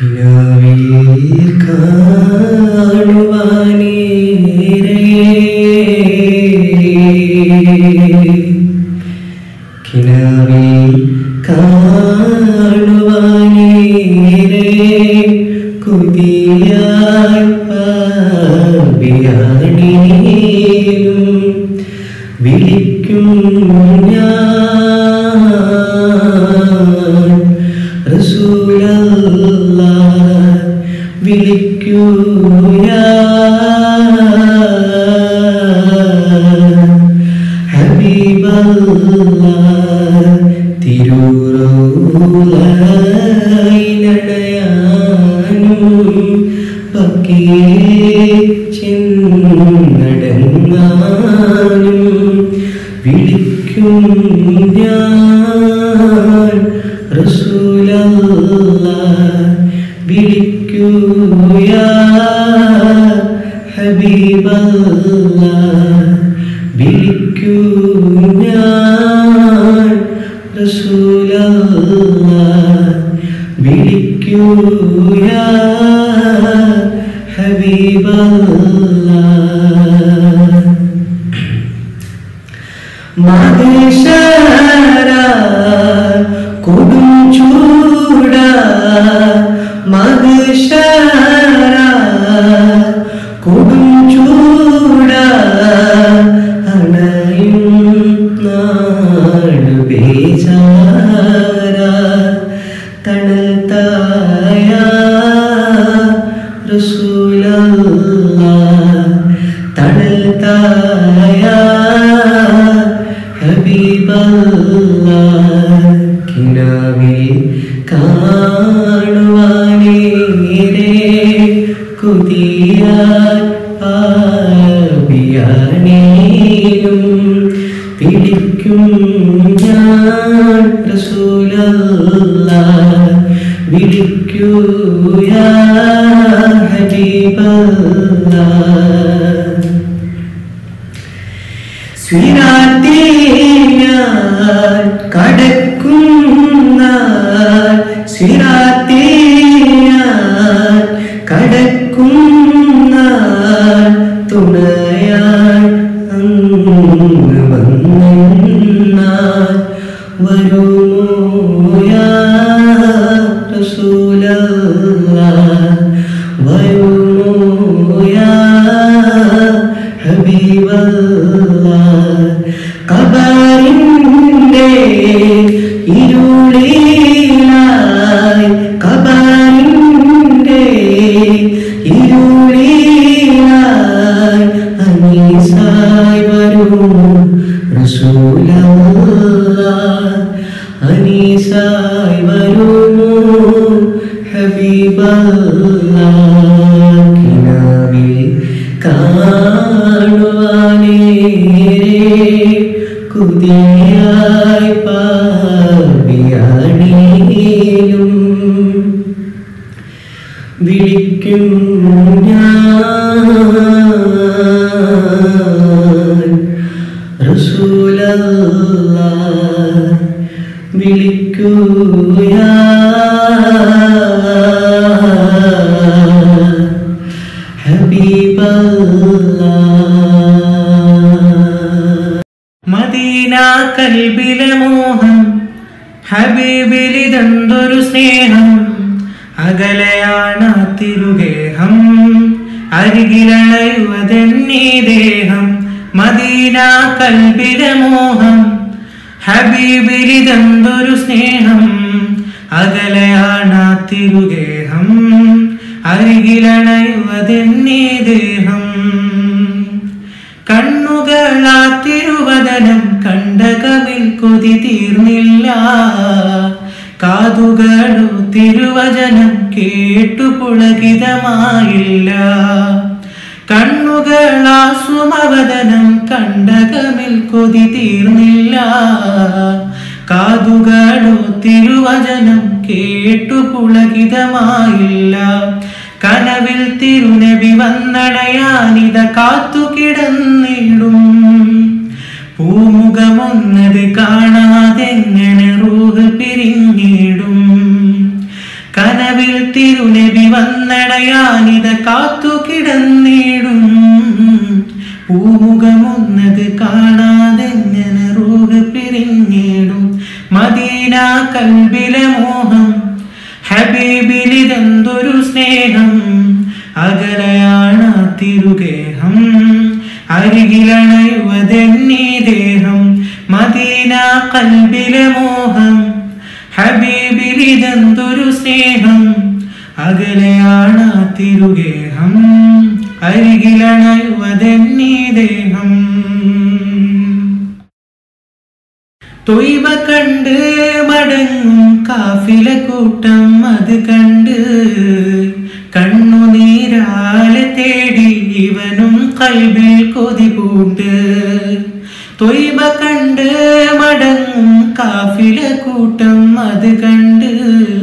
കിനാവിൽ കാണുവാനേറെ കിനാവിൽ കാണുവാനേറെ കുതിയായി പാപിയാണേലും വിളിക്കും ഞാൻ റസൂലല്ല വിളിക്കൂ ഞാൻ ഹബീബല്ല തിരൂറൂലയിലടയാനും പക്കിയേ ചെന്നടങ്ങാനും വിളിക്കും ഞാൻ റസൂലല്ല വിളിക്കൂ യാ ഹബീബല്ല വിളിക്കൂ ഞാൻ റസൂലല്ല വിളിക്കൂ യാ ഹബീബല്ല മകേശ്വര കൊടും ചൂട മകേശ്വര കൊടും ചൂട അണയും നാട് ബേജാര തണൽ തായ റസൂലല്ല തണൽ തായ ഹബീബല്ല കിനാവിൽ കാണുവാനേരെ കുതിയാൻ പാപിയാണേലും വിളിക്കും ഞാൻ റസൂലല്ല വിളിക്കൂ യാ ഹബീബല്ല സ്വീരാത്തിയാൽ കടക്കുന്ന സ്വീരാത്തിയാൽ കടക്കുന്ന തുണയാൽ അങ്ങ് വന്നാൽ വരുമോ യാ റസൂലല്ല വരുമോ യാ ഹബീബല്ല കബറിൻ്റെ ഇരുളിലായി കബറിൻ്റെ ഇരുളിലായി അനീസായി വരും റസൂലല്ല അനീസായി വരുമോ ഹബീബല്ല കിനാവിൽ കാണുവാനേരെ കുതിയായി പാപിയാണേലും വിളിക്കും ഞാൻ റസൂലല്ല വിളിക്കൂ യാ ഹബീബല്ല മദീന കൽബിലെ മോഹം ഹബീബിലിതെന്തൊരു സ്നേഹം അകലെയാണ് ആ തിരുഗേഹം അരികിലണയുവതെന്നീ ദേഹം മദീന കൽബിലെ മോഹം ഹബീബിലിതെന്തൊരു സ്നേഹം അകലെയാണ് ആ തിരുഗേഹം അരികിലണയുവതെന്നീ ദേഹം കണ്ണുകളാ തിരുവദനം കണ്ടകവിൽ കൊതി തീർന്നില്ല കാതുകളോ തിരുവചനം കേട്ടു പുളകിതമായില്ല കണ്ണുകളാ സുമവദനം കണ്ടകമിൽ കൊതി തീർന്നില്ല കാതുകളോ തിരുവചനം കേട്ടു പുളകിതമായില്ല കനവിൽ തിരുനബി വന്നടയാനിത കാത്തു കിടന്നിടും പൂമുഖമൊന്നത് കാണാതെങ്ങനെ റൂഹ് പിരിഞ്ഞിടും കനവിൽ തിരുനബി വന്നടയാനിത കാത്തു കിടന്നിടും പൂമുഖമൊന്നത് കാണാതെങ്ങനെ റൂഹ് പിരിഞ്ഞിടും മദീന കൽബിലെ മോഹം ഹബീബിലിതെന്തൊരു സ്നേഹം അകലയാണ് ആ തിരുഗേഹം അരികിലണയുവതെന്നീ ദേഹം മദീന കൽബിലെ മോഹം ഹബീബിലിതെന്തൊരു സ്നേഹം അകലെയാണ് ആ തിരുഗേഹം അരികിലണയുവതെന്നീ ദേഹം തൊയ്വ കണ്ട് മടങ്ങും കാഫില കൂട്ടം അത് കണ്ട് കണ്ണുനീരാലെ തേടി ഇവനും കൽവിൽ കൊതി പൂണ്ട് തൊയ്വ കണ്ട് മടങ്ങും കാഫില കൂട്ടം അത് കണ്ട്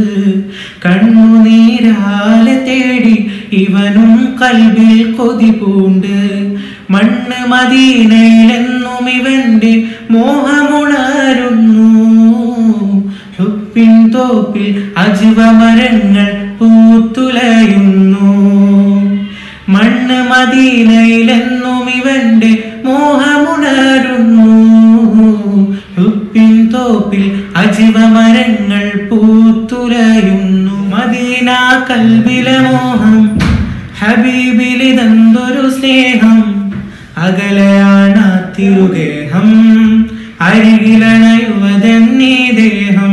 കണ്ണുനീരാലെ തേടി ഇവനും കൽവിൽ കൊതി പൂണ്ട് മണ്ണ് മദീനയിലെന്നും ഇവന്റെ മോഹമുണരുന്നു ഹുപ്പിൻ തോപ്പിൽ അജുവ മരങ്ങൾ പൂത്തുലയുന്നു മണ്ണ് മദീനയിലെന്നും ഇവന്റെ മോഹമുണരുന്നു ഹുപ്പിൻ തോപ്പിൽ അജീവ മരങ്ങൾ പൂത്തുലയുന്നു മദീന കൽബിലെ മോഹം ഹബീബിലിതെന്തൊരു സ്നേഹം അകലെയാണ് ആ തിരുഗേഹം അരികിലണയുവതെന്നീ ദേഹം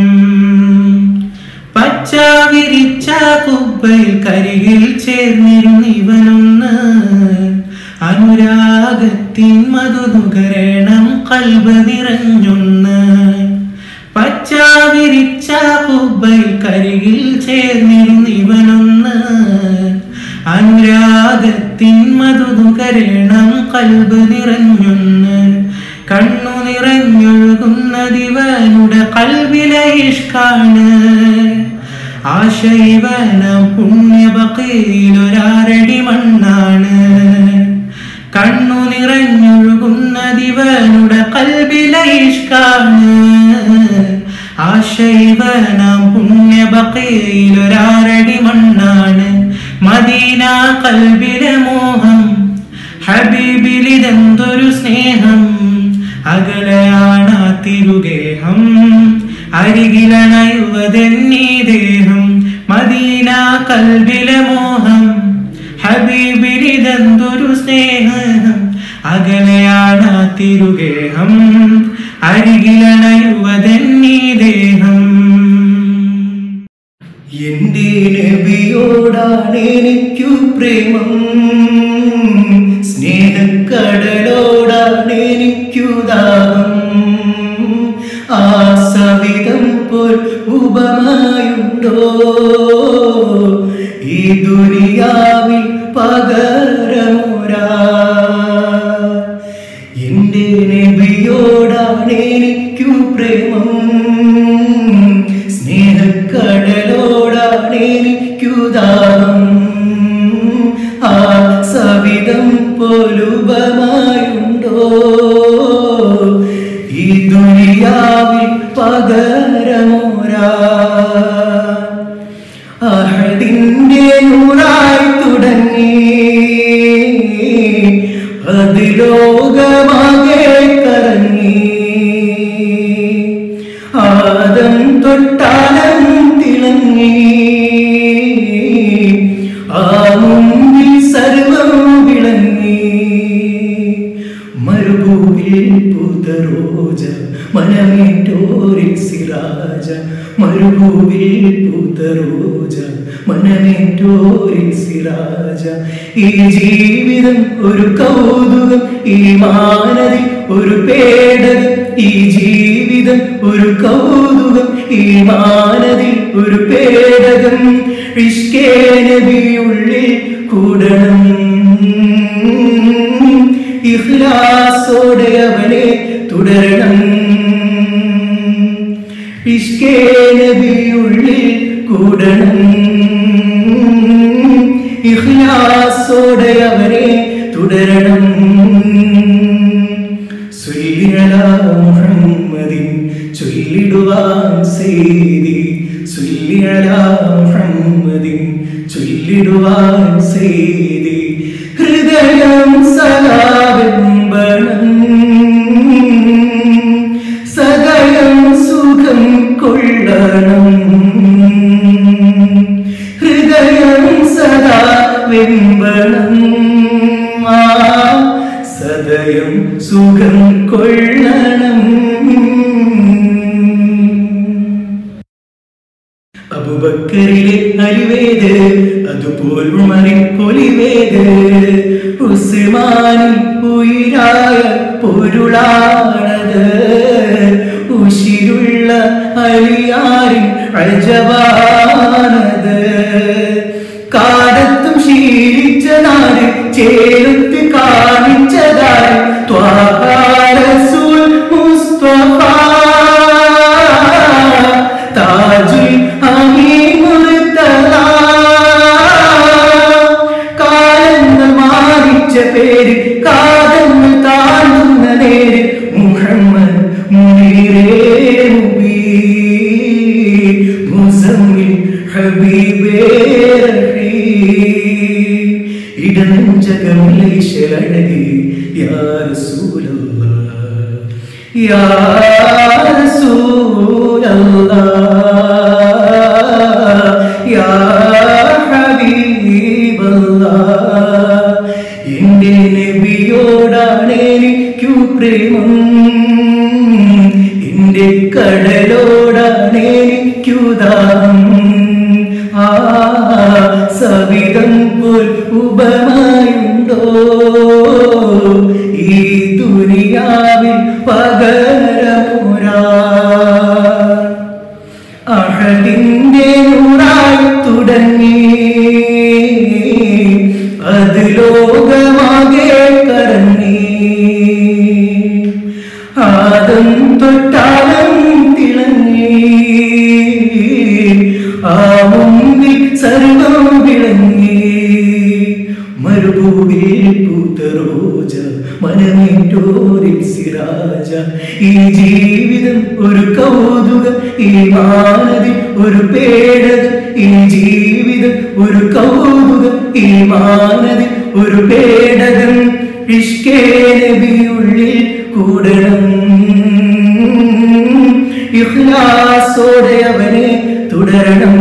പച്ച വിരിച്ച കുബ്ബയിൽ കരികിൽ ചേർന്നിരുന്നിവനൊന്ന് അനുരാഗത്തിൻ മധുനുകരണം കൽബ നിറഞ്ഞൊന്ന് പച്ച വിരിച്ച കുബ്ബയിൽ കരികിൽ ചേർന്നിരുന്നിവനൊന്ന് അനുരാഗത്തിൻ മധുനുകരണം കൽബ് നിറഞ്ഞൊന്ന് കണ്ണു നിറഞ്ഞൊഴുകുന്നതിവനുടെ കൽവിലെ ഇഷ്കാണ് ആശൈവന പുണ്യബക്കയിലൊരാരടി മണ്ണാണ് കണ്ണു നിറഞ്ഞൊഴുകുന്നതിവനുടെ കൽവിലെ ഇഷ്കാണ് ആശൈവന പുണ്യബക്കയിലൊരാരടി മണ്ണാണ് മദീന കൽബിലെ മോഹം ഹബീബിലിതെന്തൊരു സ്നേഹം അകലെയാണ് ആ തിരുഗേഹം അരികിലണയുവതെന്നീ ദേഹം മദീന കൽബിലെ മോഹം ഹബീബിലിതെന്തൊരു സ്നേഹം അകലെയാണ് ആ തിരുഗേഹം അരികിലണയുവതെന്നീ ദേഹം എന്റെ നബിയോടാണ് എനിക്കു പ്രേമം സ്നേഹക്കടലോടാണ് എനിക്കു ദാഹം ആ സവിധം പോൽ ഉപമായുണ്ടോ ഈ ദുനിയാവിൽ പകരമൊരാ എന്റെ നബിയോടാണ് എനിക്കു പ്രേമം സ്നേഹക്കടലോടാണ് എനിക്കു ദാഹം ആ സവിധം പോലുപമായുണ്ടോ ഈ ദുനിയാവിൽ പകരമോരാ അഹദിന്റെ നൂറായി തുടങ്ങി അത് ലോകമാകെ കറങ്ങി ആദം തൊട്ടാലം തിളങ്ങി ആ മുമ്പിൽ സർവം വിളങ്ങി മരുഭൂവിൽ പൂതറോജ മനമേറ്റോരിൽ സിറാജ മരുഭൂവിൽ പൂതറോജ മനമേറ്റോരിൽ സിറാജ ഈ ജീവിതം ഒരു കൗതുകം ഈ മാനതിൽ ഒരു പേടകം ഈ ജീവിതം ഒരു കൗതുകം ഈ മാനതിൽ ഒരു പേടകം ഇഷ്കേ നബിയുള്ളിൽ കൂടണം ഇഖ്ലാസോടെ അവനെ തുടരണം ഇഷ്കേ നബിയുള്ളിൽ കൂടണം ഇഖ്ലാസോടെ അവനെ തുടരണം സുല്ലിയല മുഹമ്മദിൻ ചൊല്ലിടുവാൻ ചെയ്തി സുല്ലിയല മുഹമ്മദിൻ ചൊല്ലിടുവാൻ ചെയ്തി ഹൃദയം സലാവെമ്പണം സദയം സുഖം കൊള്ളണം ഹൃദയം സദാ വെമ്പണം ആ സദയം സുഖം കൊള്ളണം അബുബക്കറിലെ അലിവേത് അതുപോൽ ഉമറിൻ പൊലിവേത് ഉസ്മാനിൻ ഉയരായ പൊരുളാണത് ഉശിരുള്ള അലിയാരിൻ അജവാനത് കാലത്തും ശീലിച്ച നാട് ചേർത്ത് കാണിച്ചതായി ത്വാഹാരസൂൽ മുസ്തഫ താജുൽ അമീൻ മുർത്തല കാലങ്ങൾ മാറിച്ച പേര് കാലങ്ങൾ താഴുന്ന നേര് മുഹമ്മദ് മുനീറേ മുബീ മുസമ്മിൽ ഹബീബേ റഹീം ഇടനെഞ്ചകമുല്ലൈശലഴകി യാ റസൂലല്ലാഹ് യാ റസൂലല്ലാഹ് യാ ഹബീബല്ലാഹ് എന്റെ നബിയോടാണ് എനിക്കു പ്രേമം എന്റെ കടലോടാണ് എനിക്കു ദാഹം ആ സവിധം പോൽ ഉപമായുണ്ടോ ഈ ദുനിയാവിൽ പകരമുരാ അഹദിന്റെ നൂറായി തുടങ്ങി അത് ലോകമാകെ കറങ്ങി ആദം തൊട്ടാലം തിളങ്ങി ആ മുമ്പിൽ സർവം വിളങ്ങി മരുഭൂവിൽ പൂത്ത റോജ മനമേറ്റോരിൽ സിറാജ ഈ ജീവിതം ഒരു കൗതുകം ഈ മാനതിൽ ഒരു പേടകം ഈ ജീവിതം ഒരു കൗതുകം ഈ മാനതിൽ ഒരു പേടകം ഇഷ്കേ നബിയുള്ളിൽ കൂടണം ഇഖ്ലാസോടെ അവനെ തുടരണം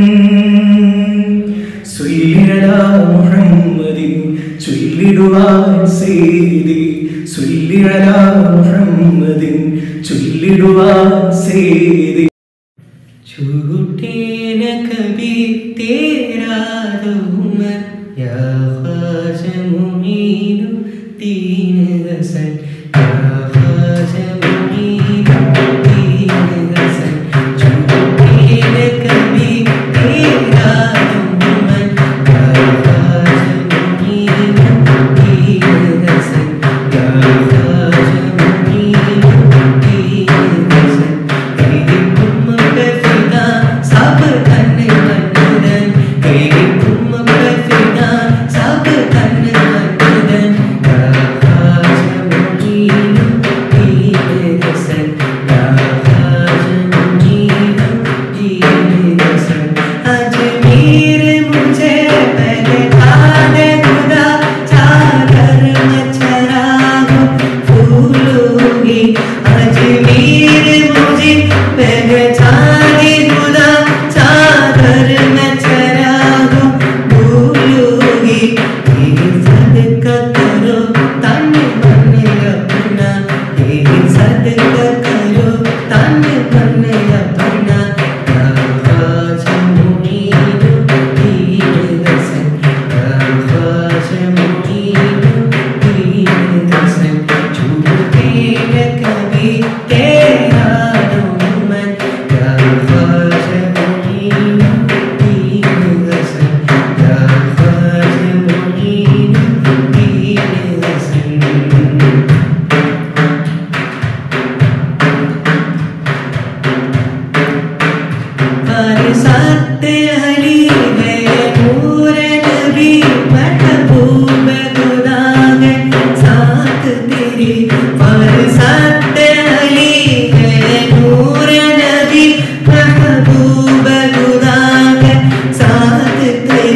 സുല്ലിയലാ മുഹമ്മദിൻ ചൊല്ലിടുവാൻ ചെയ്തി സുല്ലിയലാ മുഹമ്മദിൻ ചൊല്ലിടുവാൻ ചെയ്തി छूटे न कभी तेरा उमर या ख्वाजा मुमीन दीन हसन या ख्वाजा मुमीन दीन हसन छूटे न कभी तेरा उमर या ख्वाजा मुमीन दीन हसन या ख्वाजा मुमीन दीन हसन तुम फिदा सब तन मनदन तुम फिदा सब तन मनदन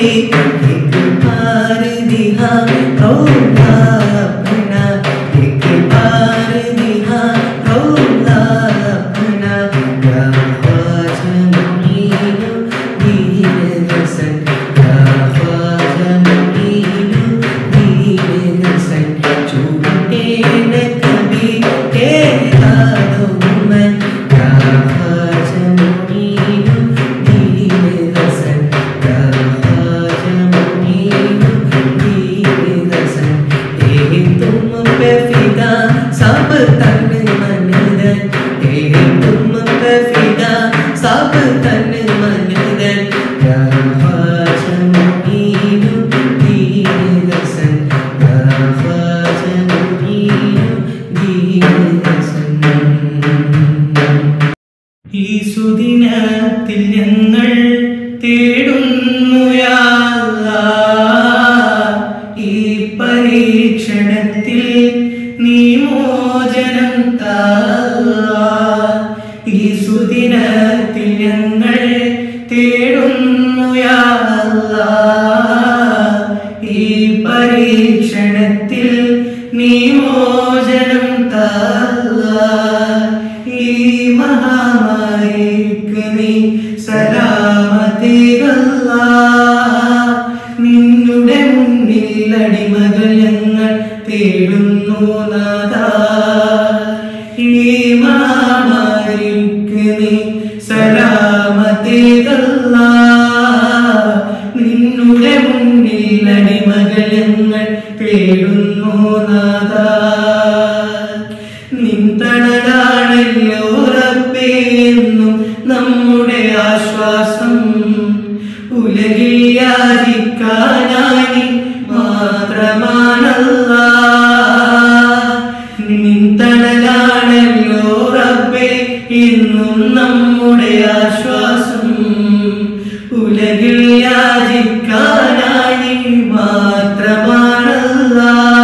एक बार दिहा रौला अपना एक बार दिहा रौला अपना या ख्वाजा मुईनु दीन हसन या ख्वाजा मुईनु दीन हसन छूटे न कभी तेरा दुमन या ख्वाजा मुईनु दीन हसन या ख्वाजा मुईनु दीन हसन ए तुम पे फिदा सब तन मन धन ए तुम पे फिदा सब तन मन धन या ख्वाजा मुईनु दीन हसन या ख्वाजा मुईनु दीन हसन ഈ സുദിനത്തിൽ ഞങ്ങൾ തേടുന്നു യാ അല്ലാഹ്. ഈ പരീക്ഷണത്തിൽ നീ മോചനം താ അല്ലാഹ്. ഈ സുദിനത്തിൽ ഞങ്ങൾ തേടുന്നു യാ അല്ലാഹ്. ഈ പരീക്ഷണത്തിൽ നീ മോചനം താ അല്ലാഹ്. ഈ മഹാമാരിക്ക് നീ സലാമത്തേകല്ല നിന്നുടെ മുന്നിൽ അടിമകൾ ഞങ്ങൾ തേടുന്നു നാദാ ഈ മഹാമാരിക്ക് നീ സലാമത്തേകല്ല നിന്നുടെ മുന്നിൽ അടിമകൾ ഞങ്ങൾ തേടുന്നു നാദാ നിന്തണലാണല്ലോ റബ്ബേ എന്നും നമ്മുടെ ആശ്വാസം ഉലകിൽ യാചിക്കാനായി മാത്രമാണല്ല നിന്തണലാണല്ലോ റബ്ബേ എന്നും നമ്മുടെ ആശ്വാസം ഉലകിൽ യാചിക്കാനായി മാത്രമാണല്ല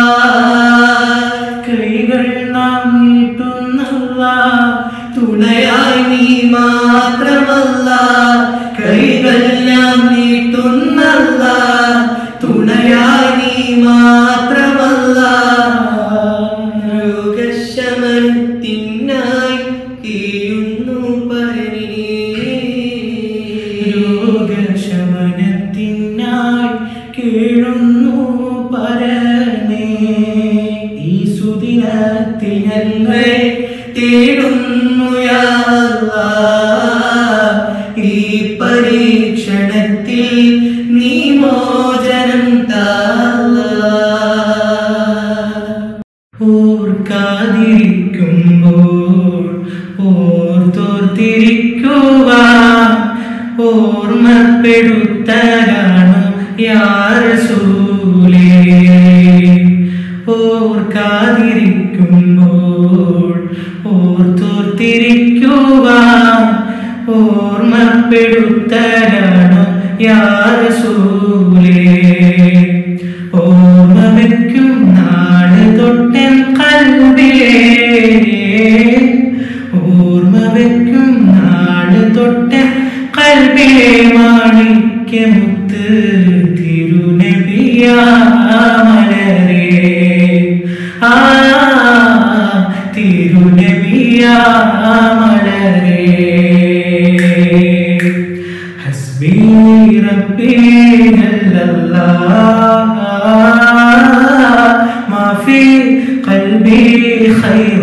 കൈകൾ നാം നീട്ടുന്നല്ല തുണയായി നീ മാത്രമല്ല കൈകൾ നാം നീട്ടുന്നല്ല തുണയായി നീ മാത്രമല്ല രോഗശമനത്തിനായി കീഴുന്നു രോഗശമനത്തിനായി കീഴുന്നു പരനേ ഈ സുദിനത്തിൽ ഞങ്ങളെ തേടുന്നു യാ അല്ലാഹ്. ഈ പരീക്ഷണത്തിൽ നീ മോചനം താ ഓർക്കാതിരിക്കുമ്പോൾ ഓർത്തോർത്തിരിക്കുക ഓർമ്മപ്പെടുത്തലാണ് യാറസൂലേ ഓർക്കാതിരിക്കുമ്പോൾ ഓർത്തോർത്തിരിക്കുക ഓർമ്മപ്പെടുത്തലാണ് യാറസൂലേ ഓർമ്മ വയ്ക്കും നാള് തൊട്ടൻ കൽവിലേ ഓർമ്മ വയ്ക്കും നാള് തൊട്ടൻ കൽവിലെ മാണിക്യമുത്ത് തിരുനബിയാമലരേ ആ തിരുനബിയാമലരേ حسبي ربي جل الله ما في قلبي خير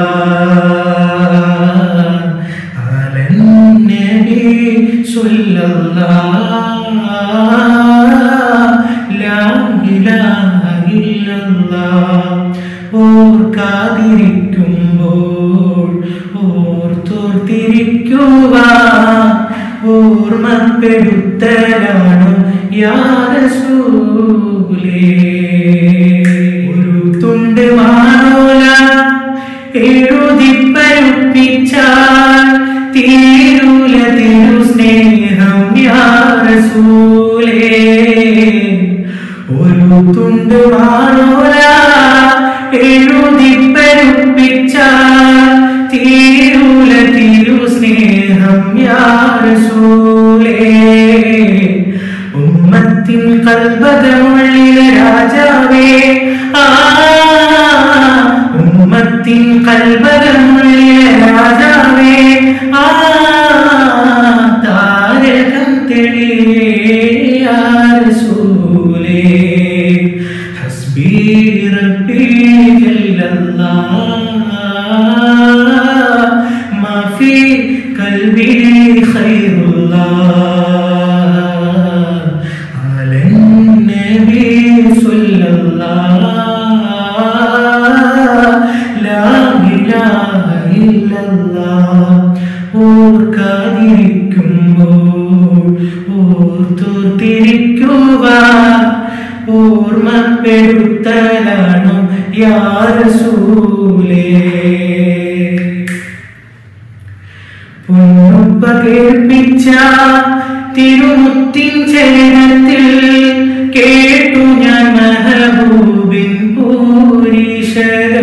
الله على النبي صلى الله لا إله إلا الله ഓർക്കാതിരിക്കുമ്പോൾ ഓർത്തോർത്തിരിക്കുക ഓർമ്മപ്പെടുത്തലാണ് യാരസൂലേ ഒരു തുണ്ട് മാനോല എഴുതിപ്പരുപ്പിച്ചാൽ തീരൂല തിരു സ്നേഹം യാരസൂലേ ഒരു തുണ്ട് മാനോല എഴുതിപ്പരുപ്പിച്ചാൽ തീരൂല തിരു സ്നേഹം യാരസൂലേ ഉമ്മ ഉമ്മത്തിൻ കൽബകമുള്ളിലെ രാജാവേ ആ ഉമ്മത്തിൻ കൽബകമുള്ളിലെ രാജാവേ ആ താരകം തെളിയേ യാ റസൂലേ ഹസ്ബി റബ്ബി ജല്ലല്ലാഹ് മാ ഫീ കൽബി ഖൈറുല്ലാഹ് അലൻ നബി സ്വല്ലല്ലാഹ് ലാ ഇലാഹ ഇല്ലല്ലാഹ് ഓർക്കാതിരിക്കുമ്പോൾ ഓർത്തോർത്തിരിക്കുക ഓർമ്മപ്പെടുത്തലാണോ യാരസൂലേ പൊന്നുപ്പ കേൾപ്പിച്ച തിരുമുത്തിൻ ചരണത്തിൽ കേട്ടു ഞാൻ മഹബൂബിൻ പൂരീശകൾ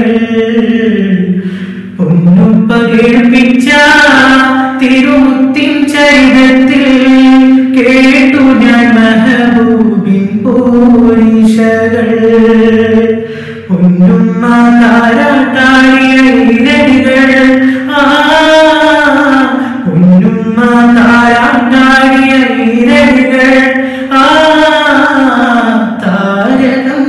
പൊന്നുപ്പ കേൾപ്പിച്ച തിരുമുത്തിൻ ചരിതത്തിൽ കേട്ടു ഞാൻ മഹബൂബിൻ പൂരീശകൾ പൊന്നുമ്മ താരാട്ടാടിയ ഇരടികൾ ആ പൊന്നുമ്മ താരാട്ടാടിയ ഇരടികൾ ആ താരകം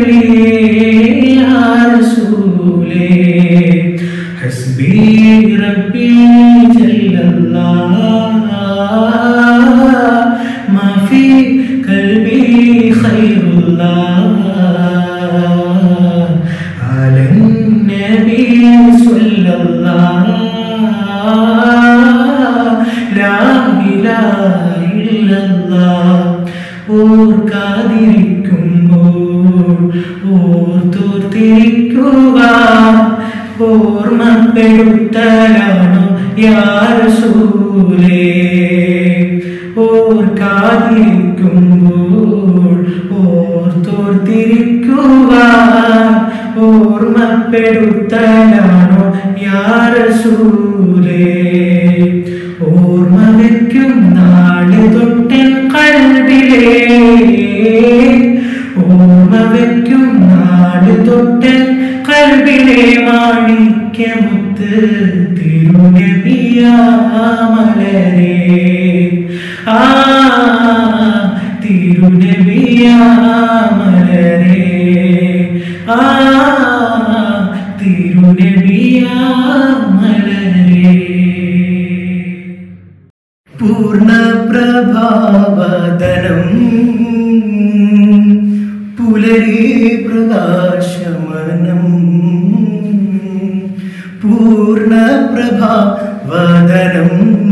തെളിയാസൂലേ ഹസ്ബി റബ്ബി ജല്ലല്ലാഹ് മാ ഫീ കൽബി ഖൈറുല്ലാഹ് على النبي صلى الله لا إله إلا الله ഓർക്കാതിരിക്കുമ്പോൾ ഓർത്തോർത്തിരിക്കുക ഓർമ്മപ്പെടുത്തലാണോ യാരസൂലേ ഓർക്കാതിരിക്കുമ്പോൾ ഓർത്തോർത്തിരിക്കുക ഓർമ്മപ്പെടുത്തലാണോ യാരസൂലേ ഓർമ്മ വയ്ക്കും നാളെ തൊട്ടൻ കൽവിലേ ഓർമ്മ വയ്ക്കും നാളെ തൊട്ടൻ കൽവിലെ മാണിക്യമുത്ത് തിരുനബിയാമലരേ ആ തിരുനബിയാമലരേ ആ തിരുനബിയാമലരേ പൂർണ്ണപ്രഭാവദനം പുലരി പ്രകാശമനം പൂർണ്ണപ്രഭാവദനം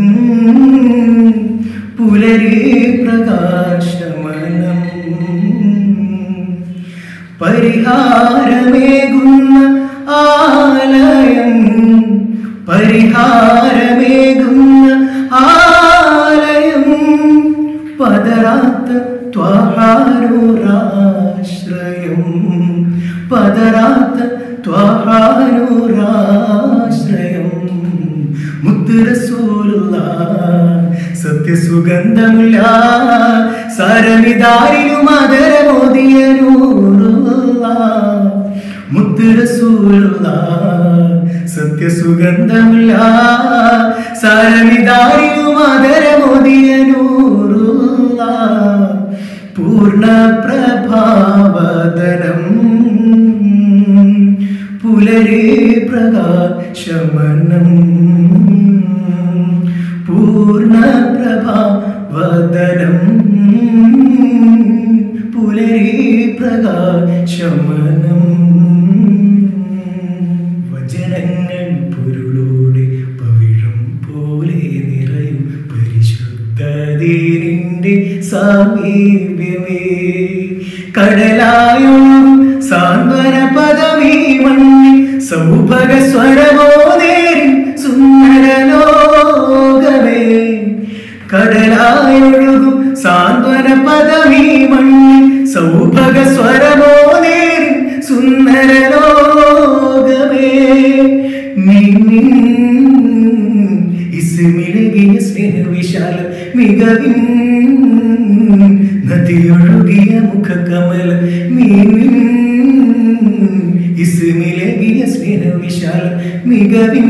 പുലരി പ്രകാശമനം പരിഹാരമേകുന്ന ആലയം പരിഹാരമേകുന്ന ആലയം പതരാത്ത ത്വഹാനുരാശ്രയം പതരാത്ത ത്വഹാനുരാശ്രയം മുത്തുരസൂലുള്ള സത്യസുഗന്ധമുള്ള സരമിതാരിലും അതരമോദിയ നൂറുള്ള മുത്തുരസൂലുള്ള സത്യസുഗന്ധമുള്ള സരമിതാരിലും അതരമോദിയ നൂറുള്ള പൂർണ്ണപ്രഭാവദനം പുലരി പ്രകാശമനം പൂർണ്ണപ്രഭാവദനം പുലരി പ്രകാശമനം വചനങ്ങൾ പൊരുളോടെ പവിഴം പോലെ നിറയും പരിശുദ്ധീരിന്റെ സാമീപ്യമേ കടലായും സാന്ത്വന പദവി മണ്ണി സൗഭഗ സ്വരമോ നേരി സുന്ദര ലോകമേ കടലായൊഴുകും സാന്ത്വന പദവി മണ്ണി സൗഭഗ സ്വരമോ നേരി സുന്ദര ലോകമേ നിന്നിൻ ഇസ്മിളകിയ സ്നേഹവിശാല മികവിൻ നദിയോ നദിയൊഴുകിയ മുഖകമല മീമിൻ ഇസ്മിലകിയ സ്നേഹവിശാല മികവിൻ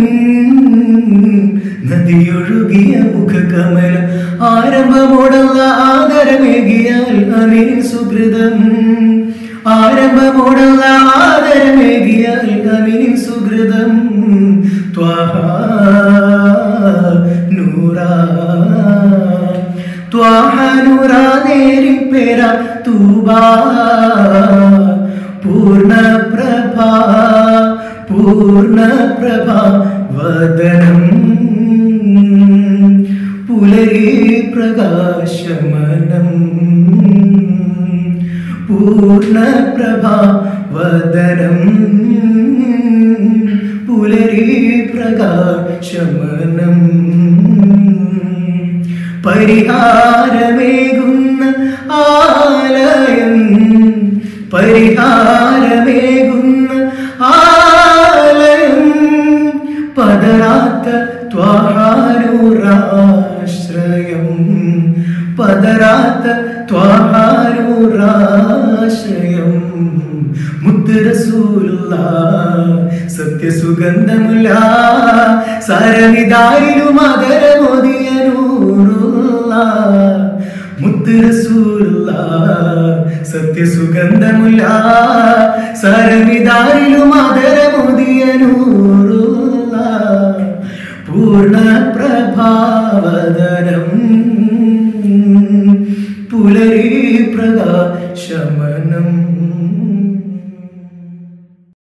നദിയൊഴുകിയ മുഖകമല ആരംഭമോടുള്ള ആദരമേകിയാൽ അമീൻ സുഹൃതം ആരംഭമോടുള്ള ആദരമേകിയാൽ അമീൻ സുഹൃതം ത്വാഹ നൂറാ ത്വാഹ നൂറാ നേരിൻ പേര തൂബാ പൂർണ്ണ പ്രഭ പൂർണ്ണ പ്രഭ വദനം പുലരി പ്രകാശമനം പൂർണ്ണ പ്രഭ വദനം പുലരി പ്രകാശമനം പരിഹാരമേകുന്ന ആലയം പരിഹാരമേകുന്ന ആലയം പതരാത്ത ത്വാഹാരൂരാശ്രയം പതരാത്ത ത്വാഹാരൂരാശ്രയം മുത്തുറസൂലുള്ള സത്യസുഗന്ധമുള്ള സരനിതാരിലും അതരമോദിയ നൂറുള്ള മുത്തുറസൂലുള്ള സത്യസുഗന്ധമുള്ള സരനിതാരിലും അതരമോദിയ നൂറുള്ള